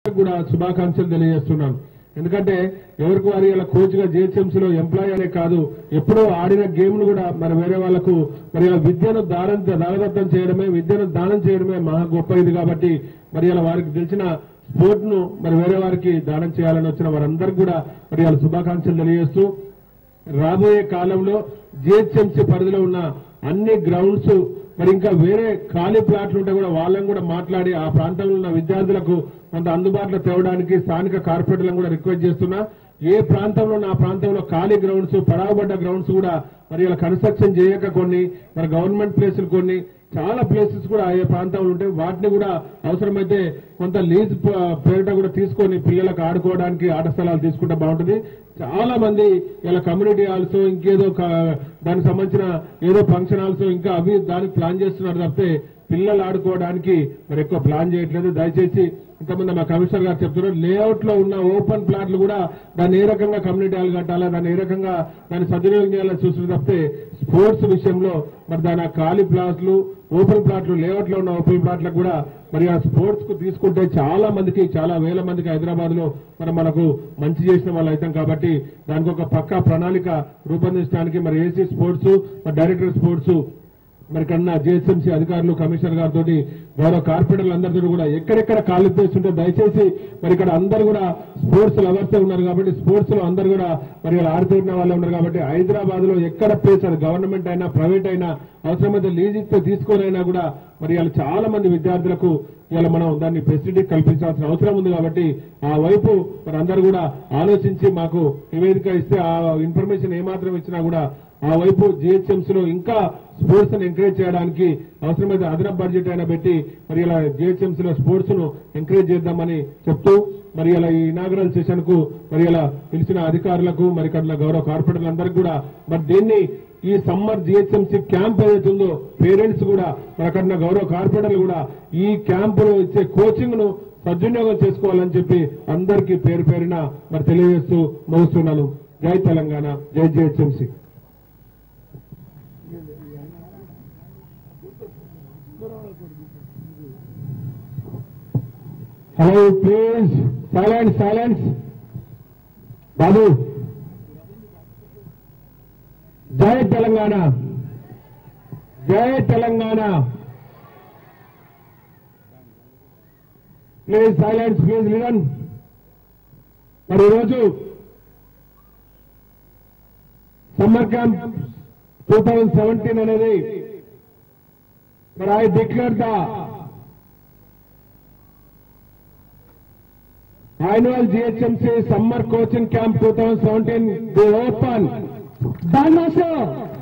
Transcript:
కూడా శుభాకాంక్షలు తెలియజేస్తున్నాను ఎందుకంటే ఎవరికి వారి ఇలా కోచ్ గా జిహెచ్ఎంసీలో ఎంప్లాయ్ అనే కాదు ఎప్పుడో ఆడిన గేమ్ ను కూడా మరి వేరే వాళ్ళకు మరి ఇలా విద్యను దానం దానదత్తం చేయడమే విద్యను దానం చేయడమే మహా గొప్ప ఇది కాబట్టి మరి ఇలా వారికి తెలిసిన స్పోర్ట్ ను మరి వేరే వారికి దానం చేయాలని వచ్చిన వారందరికీ కూడా మరి ఇలా శుభాకాంక్షలు తెలియజేస్తూ రాబోయే కాలంలో జిహెచ్ఎంసీ పరిధిలో ఉన్న అన్ని గ్రౌండ్స్ మరి ఇంకా వేరే ఖాళీ ప్లాట్లు ఉంటే కూడా వాళ్ళని కూడా మాట్లాడి ఆ ప్రాంతంలో ఉన్న విద్యార్థులకు కొంత అందుబాటులో తేవడానికి స్థానిక కార్పొరేటర్లను కూడా రిక్వెస్ట్ చేస్తున్నా ఏ ప్రాంతంలో ఉన్న ఆ ప్రాంతంలో ఖాళీ గ్రౌండ్స్ పరాబడ్డ గ్రౌండ్స్ కూడా మరి ఇలా కన్స్ట్రక్షన్ చేయక కొన్ని మరి గవర్నమెంట్ ప్లేసులు కొన్ని చాలా ప్లేసెస్ కూడా ఏ ప్రాంతంలో ఉంటాయి వాటిని కూడా అవసరమైతే కొంత లీజ్ ప- పేరిట కూడా తీసుకొని పిల్లలకు ఆడుకోవడానికి ఆట స్థలాలు తీసుకుంటే బాగుంటుంది చాలా మంది ఇలా కమ్యూనిటీ హాల్స్ ఇంకేదో క- దానికి సంబంధించిన ఏదో ఫంక్షన్ హాల్స్ ఇంకా అవి దానికి ప్లాన్ చేస్తున్నారు తప్పితే పిల్లలు ఆడుకోవడానికి మరి ఎక్కువ ప్లాన్ చేయట్లేదు దయచేసి ఇంతమంది మా కమిషనర్ గారు చెప్తున్నారు లేఅవుట్ లో ఉన్న ఓపెన్ ప్లాట్లు కూడా దాన్ని ఏ రకంగా కమ్యూనిటీ హాల్ కట్టాలా దాన్ని ఏ రకంగా దాన్ని సద్వినియోగం చేయాలని చూస్తున్నారు తప్పితే స్పోర్ట్స్ విషయంలో మరి దాని ఆ ఖాళీ ప్లాట్లు ఓపెన్ ప్లాట్లు లేఅవుట్ లో ఉన్న ఓపెన్ ప్లాట్లకు కూడా మరి ఆ స్పోర్ట్స్ కు తీసుకుంటే చాలా మందికి చాలా వేల మందికి హైదరాబాద్ లో మరి మనకు మంచి చేసిన వాళ్ళు అవుతాం కాబట్టి దానికి ఒక పక్కా ప్రణాళిక రూపొందించడానికి మరి ఏసీ స్పోర్ట్స్ మరి డైరెక్టర్ స్పోర్ట్స్ మరి కన్నా జిహెచ్ఎంసీ అధికారులు కమిషనర్ గారితో గౌరవ కార్పొరేటర్లు అందరితో కూడా ఎక్కడెక్కడ ఖాళీ ప్లేస్ ఉంటే దయచేసి మరి ఇక్కడ అందరు కూడా స్పోర్ట్స్ లవర్స్ ఉన్నారు కాబట్టి స్పోర్ట్స్ లో అందరు కూడా మరి ఇలా ఆడితేరిన వాళ్ళే ఉన్నారు కాబట్టి హైదరాబాద్ లో ఎక్కడ ప్లేస్ అది గవర్నమెంట్ అయినా ప్రైవేట్ అయినా అవసరమైతే లీజ్ ఇస్తే తీసుకొనైనా కూడా మరి ఇలా చాలా మంది విద్యార్థులకు ఇలా మనం దాన్ని ఫెసిలిటీ కల్పించాల్సిన అవసరం ఉంది కాబట్టి ఆ వైపు మరి అందరూ కూడా ఆలోచించి మాకు నివేదిక ఇస్తే ఆ ఇన్ఫర్మేషన్ ఏమాత్రం ఇచ్చినా కూడా ఆ వైపు జిహెచ్ఎంసీ లో ఇంకా స్పోర్ట్స్ ని ఎంకరేజ్ చేయడానికి అవసరమైతే అదనపు బడ్జెట్ అయినా పెట్టి మరి ఇలా జిహెచ్ఎంసీ లో స్పోర్ట్స్ ను ఎంకరేజ్ చేద్దామని చెప్తూ మరి ఇలా ఈ ఇనాగరల్ సెషన్ కు మరి ఇలా పిలిచిన అధికారులకు మరి ఇక్కడ గౌరవ కార్పొరేటర్లందరికీ కూడా మరి దీన్ని ఈ సమ్మర్ జిహెచ్ఎంసీ క్యాంప్ ఏదైతే ఉందో పేరెంట్స్ కూడా మరి అక్కడ ఉన్న గౌరవ కార్పొరేటర్లు కూడా ఈ క్యాంపులో ఇచ్చే కోచింగ్ ను సద్వినియోగం చేసుకోవాలని చెప్పి అందరికీ పేరు పేరున మరి తెలియజేస్తూ ముగిస్తున్నాను జై తెలంగాణ జై GHMC hello please silence silence బాబు జై తెలంగాణ జై తెలంగాణ ప్లీజ్ సైలెన్స్ ప్లీజ్ లిడన్ మరి ఈరోజు summer camp two thousand seventeen అనేది మరి I declare the annual GHMC summer coaching camp 2017 they open Bandmaster,